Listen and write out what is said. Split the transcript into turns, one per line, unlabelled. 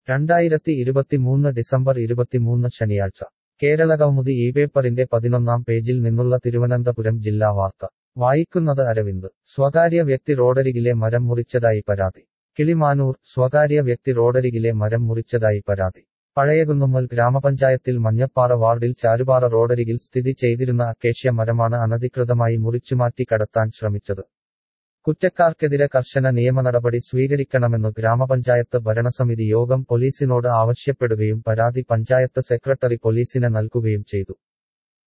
രണ്ടായിരത്തി ഇരുപത്തിമൂന്ന് ഡിസംബർ ഇരുപത്തിമൂന്ന് ശനിയാഴ്ച കേരള കൗമുദി ഈ പേപ്പറിന്റെ പതിനൊന്നാം പേജിൽ നിന്നുള്ള തിരുവനന്തപുരം ജില്ലാ വാർത്ത വായിക്കുന്നത് അരവിന്ദ് സ്വകാര്യ വ്യക്തി റോഡരികിലെ മരം മുറിച്ചതായി പരാതി കിളിമാനൂർ സ്വകാര്യ വ്യക്തി റോഡരികിലെ മരം മുറിച്ചതായി പരാതി പഴയകുന്നുമ്മൽ ഗ്രാമപഞ്ചായത്തിൽ മഞ്ഞപ്പാറ വാർഡിൽ ചാരുപാറ റോഡരികിൽ സ്ഥിതി ചെയ്തിരുന്ന അക്കേഷ്യ മരമാണ് അനധികൃതമായി മുറിച്ചുമാറ്റി കടത്താൻ ശ്രമിച്ചത് കുറ്റക്കാർക്കെതിരെ കർശന നിയമനടപടി സ്വീകരിക്കണമെന്നു ഗ്രാമപഞ്ചായത്ത് ഭരണസമിതി യോഗം പോലീസിനോട് ആവശ്യപ്പെടുകയും പരാതി പഞ്ചായത്ത് സെക്രട്ടറി പോലീസിന് നൽകുകയും ചെയ്തു